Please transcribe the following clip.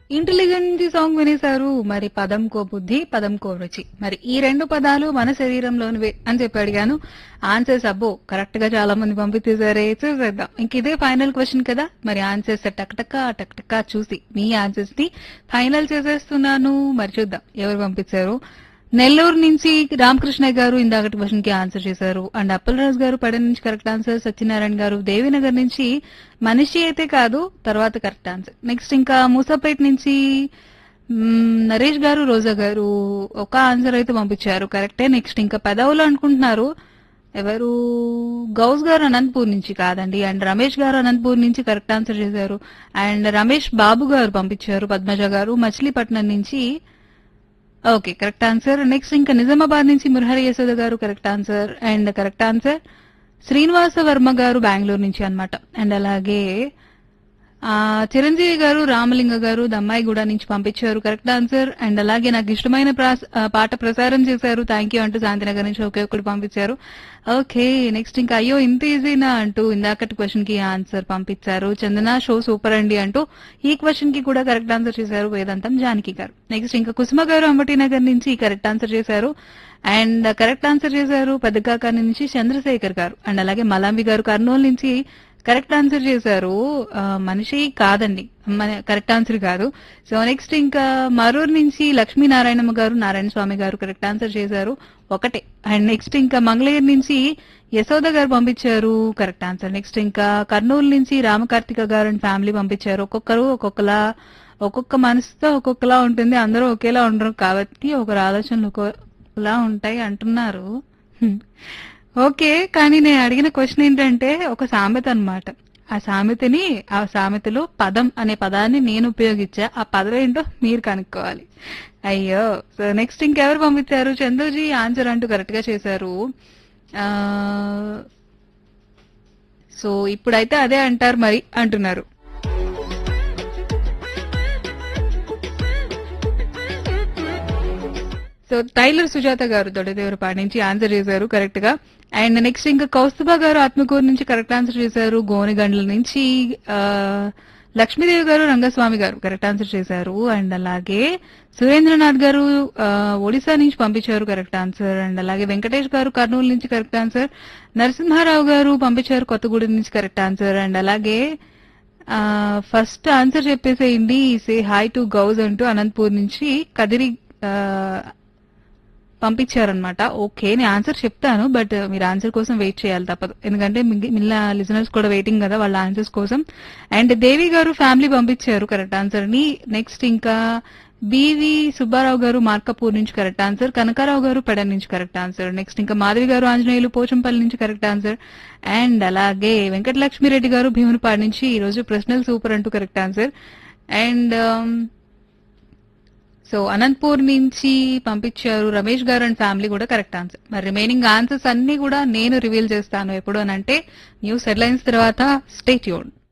Intelligent song వినేశారు మరి పదం కో బుద్ధి పదం కో రుచి మరి ఈ రెండు పదాలు మన శరీరంలోనివే అని చెప్పి అడిగాను ఆన్సర్స్ అబ్బో కరెక్ట్ గా చాలా మంది పంపించేసారే చూసేద్దాం ఇంక ఇదే ఫైనల్ క్వశ్చన్ కదా మరి ఆన్సర్స్ టక్టక టక్టక చూసి మీ ఆన్సర్స్ ని ఫైనల్ చేసేస్తున్నాను మరి చూద్దాం ఎవరు పంపించారు నెల్లూరు నుంచి రామకృష్ణయ్య గారు ఇందాకటి క్వశ్చన్ కి ఆన్సర్ చేశారు అండ్ అప్పలరాజు గారు పడ నుంచి కరెక్ట్ ఆన్సర్ సత్యనారాయణ గారు దేవినగర్ నుంచి మనిషి అయితే కాదు తర్వాత కరెక్ట్ ఆన్సర్ నెక్స్ట్ ఇంకా మూసాపేట నుంచి మ్మ్, నరేష్ గారు రోజా గారు ఒక ఆన్సర్ అయితే పంపించారు కరెక్టే నెక్స్ట్ ఇంకా పెదవులు అనుకుంటున్నారు ఎవరు గౌస్ గారు అనంతపూర్ నుంచి కాదండి అండ్ రమేష్ గారు అనంతపూర్ నుంచి కరెక్ట్ ఆన్సర్ చేశారు అండ్ రమేష్ బాబు గారు పంపించారు పద్మజ గారు మచిలీపట్నం నుంచి ఓకే కరెక్ట్ ఆన్సర్ నెక్స్ట్ ఇంకా నిజామాబాద్ నుంచి Murahari Yashoda garu correct answer and correct answer Srinivasa Varma garu Bengaluru నుంచి అన్నమాట అండ్ అలాగే ఆ, చిరంజీవి గారు రామలింగ గారు దమ్మాయిగూడ నుంచి పంపించారు కరెక్ట్ ఆన్సర్ అండ్ అలాగే నాకు ఇష్టమైన ప్రాస్- ఆ, పాట ప్రసారం చేశారు థ్యాంక్ యూ అంటూ శాంతినగర్ నుంచి ఒకే ఒకటి పంపించారు ఓకే నెక్స్ట్ ఇంకా అయ్యో ఇంత ఈజీనా అంటూ ఇందాకటి క్వశ్చన్ కి ఆన్సర్ పంపించారు చందన షో సూపర్ అండి అంటూ ఈ క్వశ్చన్ కి కూడా కరెక్ట్ ఆన్సర్ చేశారు వేదాంతం జానకి గారు నెక్స్ట్ ఇంకా కుసుమ గారు అంబటి నగర్ నుంచి కరెక్ట్ ఆన్సర్ చేశారు అండ్ కరెక్ట్ ఆన్సర్ చేశారు పెద్దకాకాని నుంచి చంద్రశేఖర్ గారు అండ్ అలాగే మలాంబి గారు కర్నూలు నుంచి కరెక్ట్ ఆన్సర్ చేశారు ఆ, మనిషి కాదండి మన- కరెక్ట్ ఆన్సర్ కాదు సో నెక్స్ట్ ఇంకా మరూరు నుంచి లక్ష్మీనారాయణమ్మ గారు నారాయణ స్వామి గారు కరెక్ట్ ఆన్సర్ చేశారు ఒకటే అండ్ నెక్స్ట్ ఇంకా మంగళగిరి నుంచి యశోద గారు పంపించారు కరెక్ట్ ఆన్సర్ నెక్స్ట్ ఇంకా కర్నూలు నుంచి రామకార్తిక గారు అండ్ ఫ్యామిలీ పంపించారు ఒక్కొక్కరు ఒక్కొక్కలా ఒక్కొక్క మనసుతో ఒక్కొక్కలా ఉంటుంది అందరూ ఒకేలా ఉండరు కాబట్టి ఒకరి ఆలోచనలు ఒక్కొక్కలా ఉంటాయి అంటున్నారు హ్మ్. ఓకే కానీ నేను అడిగిన క్వశ్చన్ ఏంటంటే ఒక సామెత అన్నమాట ఆ సామెతని ఆ సామెతలో పదం అనే పదాన్ని నేను ఉపయోగించా ఆ పదం ఏంటో మీరు కనుక్కోవాలి అయ్యో సో నెక్స్ట్ ఇంకెవరు పంపించారు చంద్రజీ ఆన్సర్ అంటూ కరెక్ట్ గా చేశారు ఆ, సో ఇప్పుడైతే అదే అంటారు మరి అంటున్నారు సో టైలర్ సుజాత గారు దొడదేవరపాటి నుంచి ఆన్సర్ చేశారు కరెక్ట్ గా అండ్ నెక్స్ట్ ఇంకా కౌస్తుభ గారు ఆత్మకూరు నుంచి కరెక్ట్ ఆన్సర్ చేశారు గోనెగండ్ల నుంచి ఆ, లక్ష్మీదేవి గారు రంగస్వామి గారు కరెక్ట్ ఆన్సర్ చేశారు అండ్ అలాగే సురేంద్రనాథ్ గారు ఆ, ఒడిశా నుంచి పంపించారు కరెక్ట్ ఆన్సర్ అండ్ అలాగే వెంకటేష్ గారు కర్నూలు నుంచి కరెక్ట్ ఆన్సర్ నరసింహారావు గారు పంపించారు కొత్తగూడెం నుంచి కరెక్ట్ ఆన్సర్ అండ్ అలాగే ఫస్ట్ ఆన్సర్ చెప్పేసేయండి సే హాయ్ టు గౌజ్ అంటూ అనంతపూర్ నుంచి కదిరి ఆ, పంపించారనమాట ఓకే నేను ఆన్సర్ చెప్తాను బట్ మీరు ఆన్సర్ కోసం వెయిట్ చేయాలి తప్పదు ఎందుకంటే మిగి- మిగిలిన లిజనర్స్ కూడా వెయిటింగ్ కదా వాళ్ళ ఆన్సర్స్ కోసం అండ్ దేవి గారు ఫ్యామిలీ పంపించారు కరెక్ట్ ఆన్సర్ ని నెక్స్ట్ ఇంకా బివి సుబ్బారావు గారు మార్కపూర్ నుంచి కరెక్ట్ ఆన్సర్ కనకారావు గారు పెడ నుంచి కరెక్ట్ ఆన్సర్ నెక్స్ట్ ఇంకా మాధవి గారు ఆంజనేయులు పోచంపల్లి నుంచి కరెక్ట్ ఆన్సర్ అండ్ అలాగే వెంకటలక్ష్మిరెడ్డి గారు భీమునిపాడు నుంచి ఈ రోజు ప్రశ్నలు సూపర్ అంటూ correct answer and so Anantapur నుంచి పంపించారు రమేష్ గారు అండ్ ఫ్యామిలీ కూడా కరెక్ట్ ఆన్సర్ మరి రిమైనింగ్ ఆన్సర్స్ అన్ని కూడా నేను రివీల్ చేస్తాను ఎప్పుడు అని అంటే న్యూస్ హెడ్లైన్స్ తర్వాత స్టేట్ యూన్